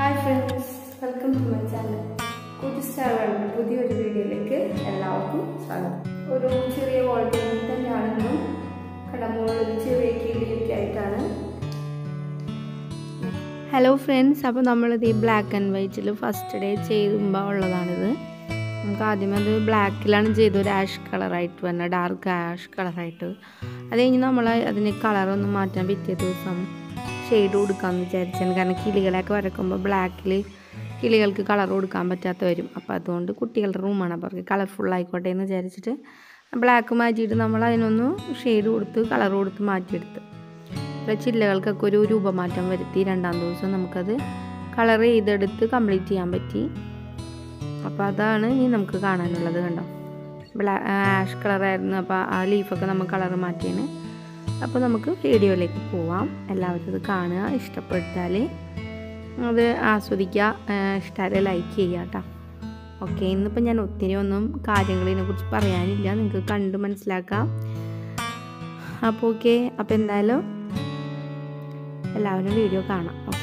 hi friends welcome to my channel കുതിസ്റ്റാറുകളുടെ പുതിയൊരു വീഡിയോയിലേക്ക് എല്ലാവർക്കും സ്വാഗതം ഒരു ചെറിയ വോൾട്ടേജിൽ തന്നെയാണെന്നും കടമുകളിൽ ഒരു ചെറിയ കിളിയൊക്കെ ആയിട്ടാണ് ഹലോ ഫ്രണ്ട്സ് അപ്പോൾ നമ്മളിത് ഈ ബ്ലാക്ക് ആൻഡ് വൈറ്റിൽ ഫസ്റ്റ് ഡേ ചെയ്യുമ്പോൾ ഉള്ളതാണിത് നമുക്ക് ആദ്യം അത് ബ്ലാക്കിലാണ് ചെയ്തത് ഒരു ആഷ് കളറായിട്ട് വന്ന ഡാർക്ക് ആഷ് കളറായിട്ട് അത് കഴിഞ്ഞ് നമ്മൾ അതിന് കളറൊന്ന് മാറ്റാൻ പിറ്റേ ദിവസം ഷെയ്ഡ് കൊടുക്കാമെന്ന് വിചാരിച്ചാണ് കാരണം കിളികളെയൊക്കെ വരക്കുമ്പോൾ ബ്ലാക്കിൽ കിളികൾക്ക് കളർ കൊടുക്കാൻ പറ്റാത്ത വരും അപ്പോൾ അതുകൊണ്ട് കുട്ടികളുടെ റൂമാണ് അപ്പോൾ അവർക്ക് കളർഫുൾ ആയിക്കോട്ടെ എന്ന് വിചാരിച്ചിട്ട് ബ്ലാക്ക് മാറ്റിയിട്ട് നമ്മൾ അതിനൊന്ന് ഷെയ്ഡ് കൊടുത്ത് കളർ കൊടുത്ത് മാറ്റിയെടുത്ത് ഇപ്പോൾ ചില്ലകൾക്കൊക്കെ ഒരു രൂപമാറ്റം വരുത്തി രണ്ടാം ദിവസം നമുക്കത് കളർ ചെയ്തെടുത്ത് കംപ്ലീറ്റ് ചെയ്യാൻ പറ്റി അപ്പോൾ അതാണ് ഇനി നമുക്ക് കാണാനുള്ളത് കണ്ടോ ബ്ലാ ആഷ് കളറായിരുന്നു അപ്പോൾ ആ ലീഫൊക്കെ നമ്മൾ കളർ മാറ്റിയാണ് അപ്പോൾ നമുക്ക് വീഡിയോയിലേക്ക് പോവാം എല്ലാവരും ഇത് കാണുക ഇഷ്ടപ്പെട്ടാൽ അത് ആസ്വദിക്കുക ഇഷ്ടമായാൽ ലൈക്ക് ചെയ്യുക കേട്ടോ ഓക്കെ ഇന്നിപ്പോൾ ഞാൻ ഒത്തിരി ഒന്നും കാര്യങ്ങളിനെ കുറിച്ച് പറയാനില്ല നിങ്ങൾക്ക് കണ്ട് മനസ്സിലാക്കാം അപ്പോൾ ഓക്കെ അപ്പോൾ എന്തായാലും എല്ലാവരും വീഡിയോ കാണാം ഓക്കെ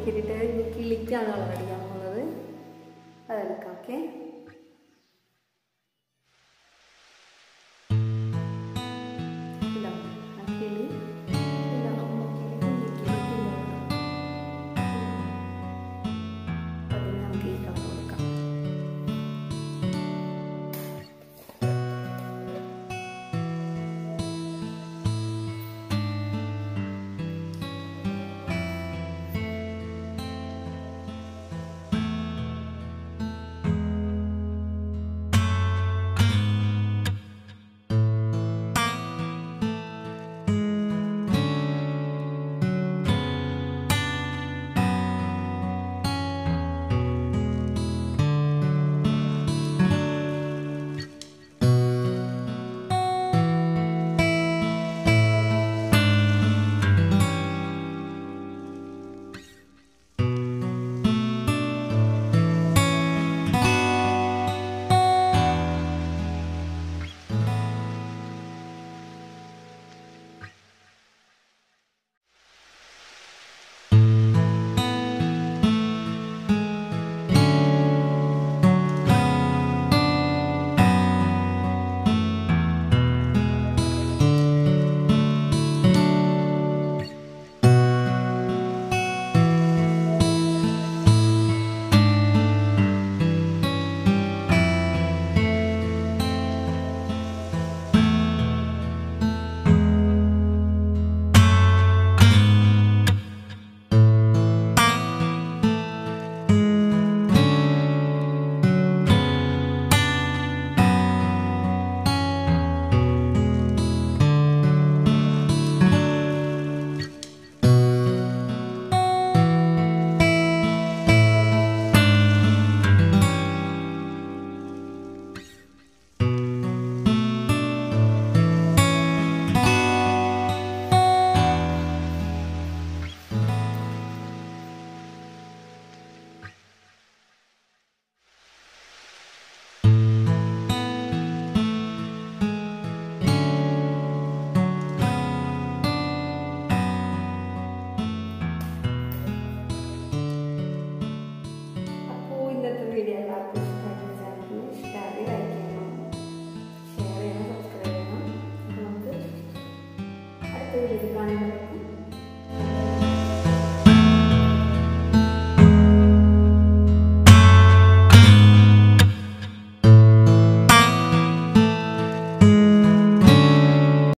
നോക്കിയിട്ട് ഇനി കിളിക്കാണ് കളർ അടിക്കാൻ പോകുന്നത് അതെടുക്കാം ഓക്കെ ഇതാ ആ കിളി ഇതാ അമ്മ കിളി കുഞ്ഞിക്കിളി അതിന് നമുക്ക് ഈ കളർ കൊടുക്കാം അപ്പോൾ ഇന്നത്തെ വീഡിയോ എല്ലാവർക്കും ഇഷ്ടമായിട്ട് വിചാരിക്കുന്നു ഇഷ്ടമായി ലൈക്ക് ചെയ്യണം ഷെയർ ചെയ്യണം സബ്സ്ക്രൈബ് ചെയ്യണം അപ്പോൾ നമുക്ക് അടുത്ത വീഡിയോയിൽ കാണുന്നത്